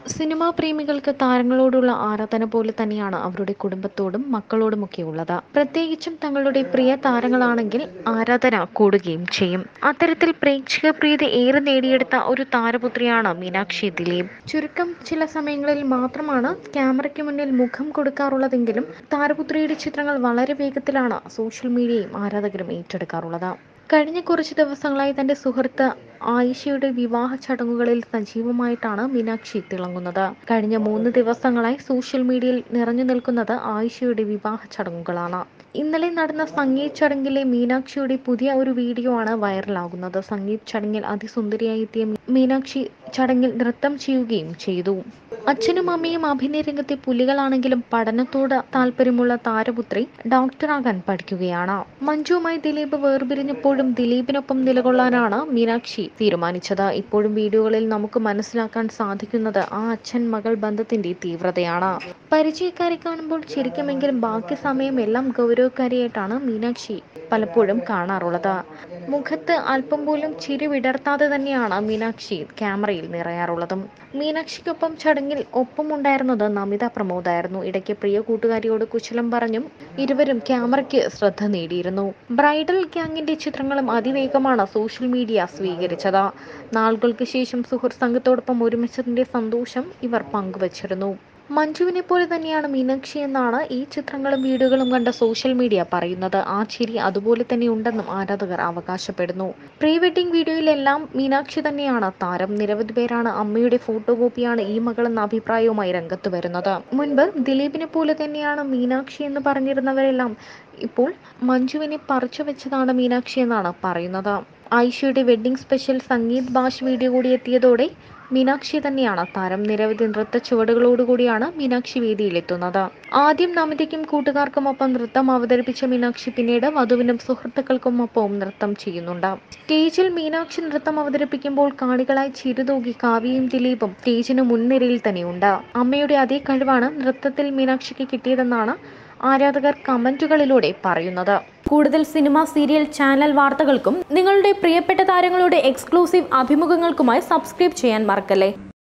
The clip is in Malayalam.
സിനിമാ പ്രേമികൾക്ക് താരങ്ങളോടുള്ള ആരാധന പോലെ തന്നെയാണ് അവരുടെ കുടുംബത്തോടും മക്കളോടുമൊക്കെ ഉള്ളത് പ്രത്യേകിച്ചും തങ്ങളുടെ പ്രിയ താരങ്ങളാണെങ്കിൽ ആരാധന കൂടുകയും ചെയ്യും അത്തരത്തിൽ പ്രേക്ഷക പ്രീതി ഏറെ നേടിയെടുത്ത ഒരു താരപുത്രിയാണ് മീനാക്ഷി ദിലീപ് ചുരുക്കം ചില സമയങ്ങളിൽ മാത്രമാണ് ക്യാമറയ്ക്ക് മുന്നിൽ മുഖം കൊടുക്കാറുള്ളതെങ്കിലും താരപുത്രിയുടെ ചിത്രങ്ങൾ വളരെ വേഗത്തിലാണ് സോഷ്യൽ മീഡിയയും ആരാധകരും ഏറ്റെടുക്കാറുള്ളത് കഴിഞ്ഞ കുറച്ച് ദിവസങ്ങളായി തന്റെ സുഹൃത്ത് ആയിഷയുടെ വിവാഹ ചടങ്ങുകളിൽ സജീവമായിട്ടാണ് മീനാക്ഷി തിളങ്ങുന്നത് കഴിഞ്ഞ മൂന്ന് ദിവസങ്ങളായി സോഷ്യൽ മീഡിയയിൽ നിറഞ്ഞു നിൽക്കുന്നത് ആയിഷയുടെ വിവാഹ ചടങ്ങുകളാണ് ഇന്നലെ നടന്ന സംഗീത് ചടങ്ങിലെ മീനാക്ഷിയുടെ പുതിയ ഒരു വീഡിയോ ആണ് വൈറലാകുന്നത് സംഗീത് ചടങ്ങിൽ അതിസുന്ദരിയായി എത്തിയ മീനാക്ഷി ചടങ്ങിൽ നൃത്തം ചെയ്യുകയും ചെയ്തു അച്ഛനും അമ്മയും അഭിനയ രംഗത്തെ പുലികളാണെങ്കിലും പഠനത്തോട് താല്പര്യമുള്ള താരപുത്രി ഡോക്ടറാകാൻ പഠിക്കുകയാണ് മഞ്ജുവുമായി ദിലീപ് വേർപിരിഞ്ഞപ്പോഴും ദിലീപിനൊപ്പം നിലകൊള്ളാനാണ് മീനാക്ഷി തീരുമാനിച്ചത് ഇപ്പോഴും വീഡിയോകളിൽ നമുക്ക് മനസ്സിലാക്കാൻ സാധിക്കുന്നത് ആ അച്ഛൻ മകൾ ബന്ധത്തിന്റെ തീവ്രതയാണ് പരിചയക്കാരെ കാണുമ്പോൾ ചിരിക്കുമെങ്കിലും ബാക്കി സമയം എല്ലാം ഗൗരവക്കാരിയായിട്ടാണ് മീനാക്ഷി പലപ്പോഴും കാണാറുള്ളത് മുഖത്ത് അല്പം പോലും ചിരി വിടർത്താതെ തന്നെയാണ് മീനാക്ഷി ക്യാമറയിൽ നിറയാറുള്ളതും മീനാക്ഷിക്കൊപ്പം ചടങ്ങിൽ ഒപ്പമുണ്ടായിരുന്നത് നമിത പ്രമോദായിരുന്നു ഇടയ്ക്ക് പ്രിയ കൂട്ടുകാരിയോട് കുശലം പറഞ്ഞും ഇരുവരും ക്യാമറയ്ക്ക് ശ്രദ്ധ നേടിയിരുന്നു ബ്രൈഡൽ ഗ്യാങ്ങിന്റെ ചിത്രങ്ങളും അതിവേഗമാണ് സോഷ്യൽ മീഡിയ സ്വീകരിച്ചത് നാളുകൾക്ക് ശേഷം സുഹൃത്ത് സംഘത്തോടൊപ്പം ഒരുമിച്ചതിന്റെ സന്തോഷം ഇവർ പങ്കുവച്ചിരുന്നു മഞ്ജുവിനെ പോലെ തന്നെയാണ് മീനാക്ഷി എന്നാണ് ഈ ചിത്രങ്ങളും വീഡിയോകളും കണ്ട സോഷ്യൽ മീഡിയ പറയുന്നത് ആ ചിരി അതുപോലെ തന്നെ ഉണ്ടെന്നും ആരാധകർ അവകാശപ്പെടുന്നു പ്രീ വെഡിംഗ് വീഡിയോയിലെല്ലാം മീനാക്ഷി തന്നെയാണ് താരം നിരവധി പേരാണ് അമ്മയുടെ ഫോട്ടോ കോപ്പിയാണ് ഈ മകളെന്ന അഭിപ്രായവുമായി രംഗത്ത് വരുന്നത് മുൻപ് ദിലീപിനെ പോലെ തന്നെയാണ് മീനാക്ഷി എന്ന് പറഞ്ഞിരുന്നവരെല്ലാം ഇപ്പോൾ മഞ്ജുവിനെ പറിച്ചു വെച്ചതാണ് മീനാക്ഷി എന്നാണ് പറയുന്നത് ആയിഷയുടെ wedding special sangeet bash video കൂടി എത്തിയതോടെ മീനാക്ഷി തന്നെയാണ് താരം നിരവധി നൃത്ത ചുവടുകളോടുകൂടിയാണ് മീനാക്ഷി വേദിയിലെത്തുന്നത് ആദ്യം നമിതയ്ക്കും കൂട്ടുകാർക്കുമൊപ്പം നൃത്തം അവതരിപ്പിച്ച മീനാക്ഷി പിന്നീട് വധുവിനും സുഹൃത്തുക്കൾക്കും ഒപ്പവും നൃത്തം ചെയ്യുന്നുണ്ട് സ്റ്റേജിൽ മീനാക്ഷി നൃത്തം അവതരിപ്പിക്കുമ്പോൾ കാണികളായി ചിരുതൂകി കാവ്യയും ദിലീപും സ്റ്റേജിന് മുൻനിരയിൽ തന്നെയുണ്ട് അമ്മയുടെ അതേ കഴിവാണ് നൃത്തത്തിൽ മീനാക്ഷിക്ക് കിട്ടിയതെന്നാണ് ആരാധകർ കമന്റുകളിലൂടെ പറയുന്നത് കൂടുതൽ സിനിമ സീരിയൽ ചാനൽ വാർത്തകൾക്കും നിങ്ങളുടെ പ്രിയപ്പെട്ട താരങ്ങളുടെ എക്സ്ക്ലൂസീവ് അഭിമുഖങ്ങൾക്കുമായി സബ്സ്ക്രൈബ് ചെയ്യാൻ മറക്കല്ലേ